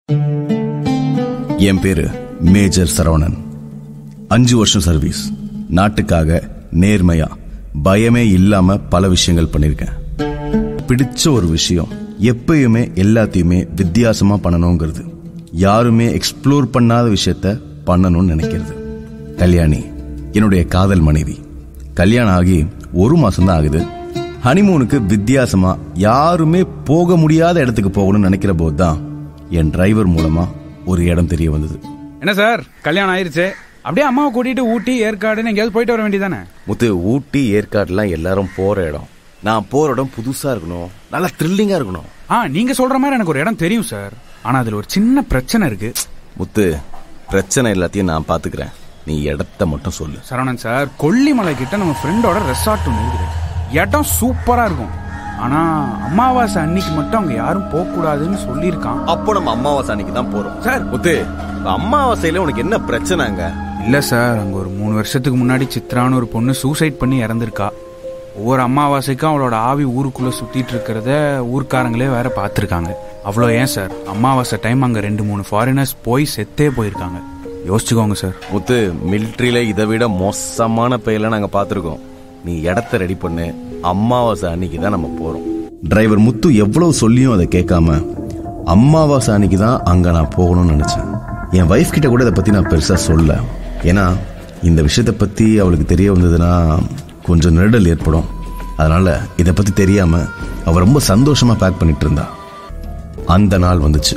என் பேரு மேஜர் சரவணன் அஞ்சு வருஷம் சர்வீஸ் நாட்டுக்காக நேர்மையா பயமே இல்லாம பல விஷயங்கள் பண்ணிருக்கேன் பிடிச்ச ஒரு விஷயம் எப்பயுமே எல்லாத்தையுமே வித்தியாசமா பண்ணணுங்கிறது யாருமே எக்ஸ்ப்ளோர் பண்ணாத விஷயத்த பண்ணணும்னு நினைக்கிறது கல்யாணி என்னுடைய காதல் மனைவி கல்யாணம் ஆகி ஒரு மாசம் தான் ஆகுது ஹனிமூனுக்கு வித்தியாசமா யாருமே போக முடியாத இடத்துக்கு போகணும்னு நினைக்கிற போது தான் என் டிரைவர் மூலமா ஒரு இடம் தெரிய வந்தது என்ன சார் கல்யாணம் ஆயிருச்சு அப்படியே அம்மாவை கூட்டிட்டு ஊட்டி ஏற்காடுன்னு எங்கேயாவது போயிட்டு வர வேண்டியதானே முத்து ஊட்டி ஏற்காடுலாம் எல்லாரும் போற இடம் நான் போற இடம் புதுசா இருக்கணும் நல்லா த்ரில்லிங்கா இருக்கணும் ஆ நீங்க சொல்ற மாதிரி எனக்கு ஒரு இடம் தெரியும் சார் ஆனா அதுல ஒரு சின்ன பிரச்சனை இருக்கு முத்து பிரச்சனை எல்லாத்தையும் நான் பாத்துக்கிறேன் நீ இடத்த மட்டும் சொல்லு சரவணன் சார் கொல்லிமலை கிட்ட நம்ம ஃப்ரெண்டோட ரெசார்ட் ஒன்று இருக்குது இடம் சூப்பரா இருக்கும் ஆனா அமாவாசை அன்னைக்கு மட்டும் அங்க யாரும் போக கூடாதுன்னு சொல்லியிருக்கான் அப்போ நம்ம அமாவாசை அன்னைக்கு தான் போறோம் சார் முத்து இப்ப அமாவாசையில உனக்கு என்ன பிரச்சனைங்க இல்ல சார் அங்க ஒரு மூணு வருஷத்துக்கு முன்னாடி சித்ரான்னு ஒரு பொண்ணு சூசைட் பண்ணி இறந்திருக்கா ஒவ்வொரு அமாவாசைக்கும் அவளோட ஆவி ஊருக்குள்ள சுத்திட்டு இருக்கிறத ஊர்க்காரங்களே வேற பார்த்துருக்காங்க அவ்வளோ ஏன் சார் அமாவாசை டைம் அங்க ரெண்டு மூணு ஃபாரினர்ஸ் போய் செத்தே போயிருக்காங்க யோசிச்சுக்கோங்க சார் முத்து மிலிட்ரியில இதை விட மோசமான பெயர்ல நாங்க பாத்திருக்கோம் நீ இடத்த ரெடி பண்ணு அமாவாசை அன்னைக்கு தான் நம்ம போறோம் டிரைவர் முத்து எவ்வளவு சொல்லியும் அதை கேட்காம அமாவாசை அன்னைக்கு தான் அங்க நான் போகணும்னு நினைச்சேன் என் வைஃப் கிட்ட கூட இதை பத்தி நான் பெருசா சொல்ல ஏன்னா இந்த விஷயத்தை பத்தி அவளுக்கு தெரிய வந்ததுன்னா கொஞ்சம் நெருடல் ஏற்படும் அதனால இதை பத்தி தெரியாம அவ ரொம்ப சந்தோஷமா பேக் பண்ணிட்டு இருந்தா அந்த நாள் வந்துச்சு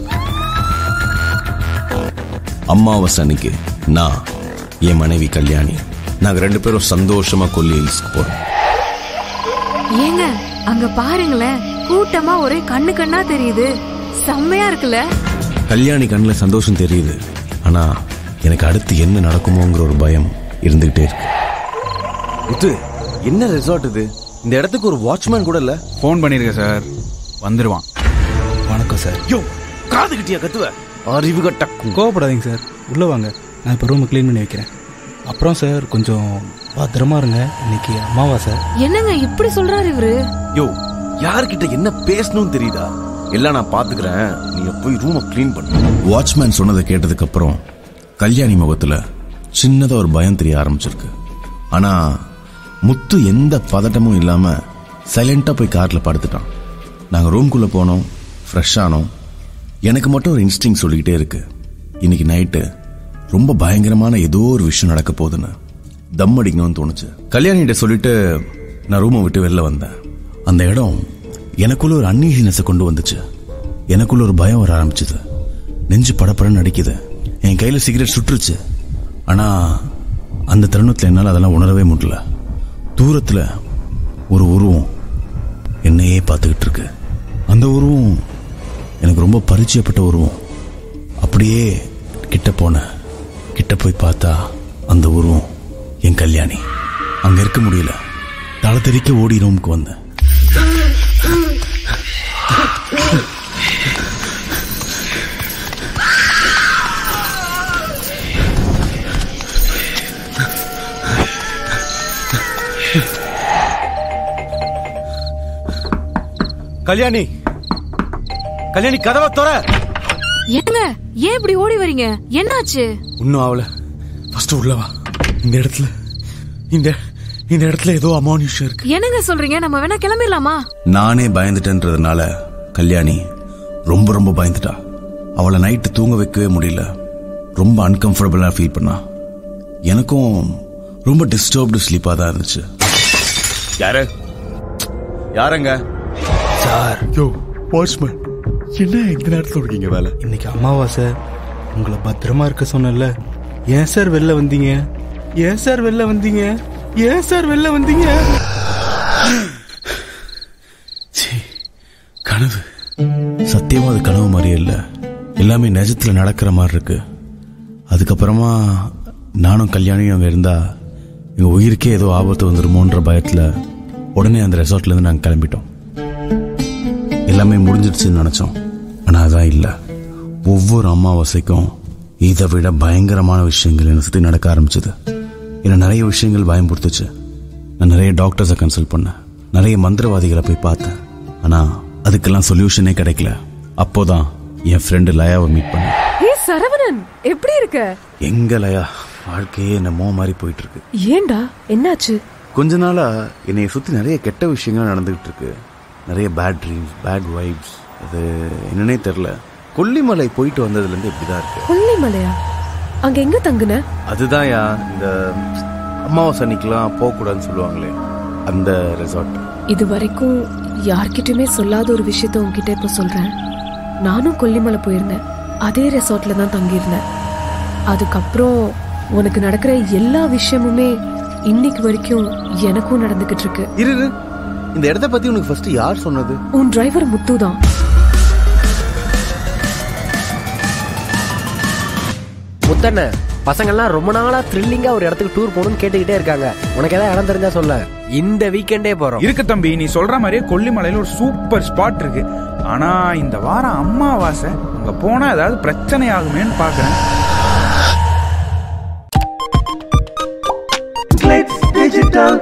அமாவாசை அன்னைக்கு நான் என் மனைவி கல்யாணி நாங்க ரெண்டு பேரும் சந்தோஷமா கொல்லி ஹில்ஸ்க்கு போறோம் ஏங்க அங்க பாருங்களேன் கூட்டமா ஒரே கண்ணு கண்ணா தெரியுது செம்மையா இருக்குல்ல கல்யாணி கண்ணுல சந்தோஷம் தெரியுது ஆனா எனக்கு அடுத்து என்ன நடக்குமோங்கிற ஒரு பயம் இருந்துகிட்டே இருக்கு முத்து என்ன ரெசார்ட் இது இந்த இடத்துக்கு ஒரு வாட்ச்மேன் கூட இல்ல ஃபோன் பண்ணிருக்கேன் சார் வந்துருவான் வணக்கம் சார் யோ காது கிட்டியா கத்துவ அறிவு கட்ட கோவப்படாதீங்க சார் உள்ளே வாங்க நான் இப்போ ரூமை க்ளீன் பண்ணி வைக்கிறேன் அப்புறம் சார் கொஞ்சம் பத்திரமா இருங்க இன்னைக்கு அமாவாசை என்னங்க இப்படி சொல்றாரு இவரு யோ யார்கிட்ட என்ன பேசணும்னு தெரியுதா எல்லாம் நான் பாத்துக்கிறேன் நீங்க போய் ரூமை க்ளீன் பண்ணு வாட்ச்மேன் சொன்னதை கேட்டதுக்கு அப்புறம் கல்யாணி முகத்துல சின்னதா ஒரு பயம் தெரிய ஆரம்பிச்சிருக்கு ஆனா முத்து எந்த பதட்டமும் இல்லாம சைலண்டா போய் கார்ல படுத்துட்டான் நாங்க ரூம்குள்ள போனோம் ஃப்ரெஷ் ஆனோம் எனக்கு மட்டும் ஒரு இன்ஸ்டிங் சொல்லிக்கிட்டே இருக்கு இன்னைக்கு நைட்டு ரொம்ப பயங்கரமான ஏதோ ஒரு விஷயம் நடக்க போகுதுன்னு தம் அடிக்கணும்னு தோணுச்சு கல்யாணிகிட்ட சொல்லிட்டு நான் ரூமை விட்டு வெளில வந்தேன் அந்த இடம் எனக்குள்ள ஒரு அன்னீசினஸை கொண்டு வந்துச்சு எனக்குள்ள ஒரு பயம் வர ஆரம்பிச்சது நெஞ்சு படப்படன்னு அடிக்குது என் கையில சிகரெட் சுட்டுருச்சு ஆனா அந்த தருணத்துல என்னால் அதெல்லாம் உணரவே முடியல தூரத்துல ஒரு உருவம் என்னையே பார்த்துக்கிட்டு இருக்கு அந்த உருவம் எனக்கு ரொம்ப பரிச்சயப்பட்ட உருவம் அப்படியே கிட்ட போனேன் கிட்ட போய் பார்த்தா அந்த உருவம் என் கல்யாணி அங்க இருக்க முடியல தலை தெறிக்க ஓடி ரூமுக்கு வந்தேன் கல்யாணி கல்யாணி கதவை தர ஏங்க ஏன் இப்படி ஓடி வரீங்க என்னாச்சு இன்னும் ஆகல ஃபர்ஸ்ட் உள்ள வா இந்த இடத்துல இந்த இந்த இடத்துல ஏதோ அமானுஷம் இருக்கு என்னங்க சொல்றீங்க நம்ம வேணா கிளம்பிடலாமா நானே பயந்துட்டேன்றதுனால கல்யாணி ரொம்ப ரொம்ப பயந்துட்டா அவளை நைட்டு தூங்க வைக்கவே முடியல ரொம்ப அன்கம்ஃபர்டபுளா ஃபீல் பண்ணா எனக்கும் ரொம்ப டிஸ்டர்ப்டு ஸ்லீப்பா தான் இருந்துச்சு யாரு யாருங்க சார் யோ வாட்ச்மேன் என்ன இந்த நேரத்துல இருக்கீங்க வேலை இன்னைக்கு அமாவாசை உங்களை பத்திரமா இருக்க சொன்னேன்ல ஏன் சார் வெளில வந்தீங்க ஏன் சார் வெளில வந்தீங்க ஏன் சார் வெளில வந்தீங்க சீ, கனவு சத்தியமா அது கனவு மாதிரியே இல்ல எல்லாமே நிஜத்துல நடக்கிற மாதிரி இருக்கு அதுக்கப்புறமா நானும் கல்யாணியும் அங்க இருந்தா எங்க உயிருக்கே ஏதோ ஆபத்து வந்துருமோன்ற பயத்துல உடனே அந்த ரெசார்ட்ல இருந்து நாங்க கிளம்பிட்டோம் எல்லாமே முடிஞ்சிடுச்சுன்னு நினைச்சோம் ஆனா அதான் இல்ல ஒவ்வொரு அமாவாசைக்கும் இதை விட பயங்கரமான விஷயங்கள் என்னை சுத்தி நடக்க ஆரம்பிச்சது என்ன நிறைய விஷயங்கள் பயம்படுத்துச்சு நான் நிறைய டாக்டர்ஸை கன்சல்ட் பண்ணேன் நிறைய மந்திரவாதிகளை போய் பார்த்தேன் ஆனா அதுக்கெல்லாம் சொல்யூஷனே கிடைக்கல அப்போதான் என் ஃப்ரெண்டு லயாவை மீட் பண்ணேன் ஏ சரவணன் எப்படி இருக்க எங்க லயா வாழ்க்கையே என்னமோ மாதிரி போயிட்டு இருக்கு ஏன்டா என்னாச்சு கொஞ்ச நாளா என்னைய சுத்தி நிறைய கெட்ட விஷயங்கள் நடந்துகிட்டு இருக்கு நிறைய பேட் ட்ரீம்ஸ் பேட் வைப்ஸ் அது என்னன்னே தெரில கொல்லிமலை போயிட்டு வந்ததுல இருந்து இப்படிதான் இருக்கு கொல்லிமலையா அங்க எங்க தங்குன அதுதான்யா இந்த அமாவாசை அன்னைக்கெல்லாம் போகக்கூடாதுன்னு சொல்லுவாங்களே அந்த ரெசார்ட் இது வரைக்கும் யார்கிட்டயுமே சொல்லாத ஒரு விஷயத்த உன்கிட்ட இப்ப சொல்றேன் நானும் கொல்லிமலை போயிருந்தேன் அதே ரெசார்ட்ல தான் தங்கியிருந்தேன் அதுக்கப்புறம் உனக்கு நடக்கிற எல்லா விஷயமுமே இன்னைக்கு வரைக்கும் எனக்கும் நடந்துகிட்டு இருக்கு இரு இரு. இந்த இடத்த பத்தி உனக்கு ஃபர்ஸ்ட் யார் சொன்னது உன் டிரைவர் முத்து தான் முத்தண்ண பசங்கள்லாம் ரொம்ப நாளா த்ரில்லிங்கா ஒரு இடத்துக்கு டூர் போகணும்னு கேட்டுக்கிட்டே இருக்காங்க உனக்கு ஏதாவது இடம் தெரிஞ்சா சொல்ல இந்த வீக்கெண்டே போறோம் இருக்கு தம்பி நீ சொல்ற மாதிரியே கொல்லிமலையில ஒரு சூப்பர் ஸ்பாட் இருக்கு ஆனா இந்த வாரம் அம்மாவாசை அங்க போனா ஏதாவது பிரச்சனை ஆகுமேன்னு பாக்குறேன்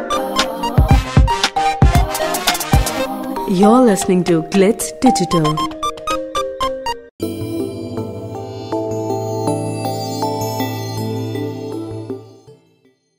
You're listening to Glitz Digital.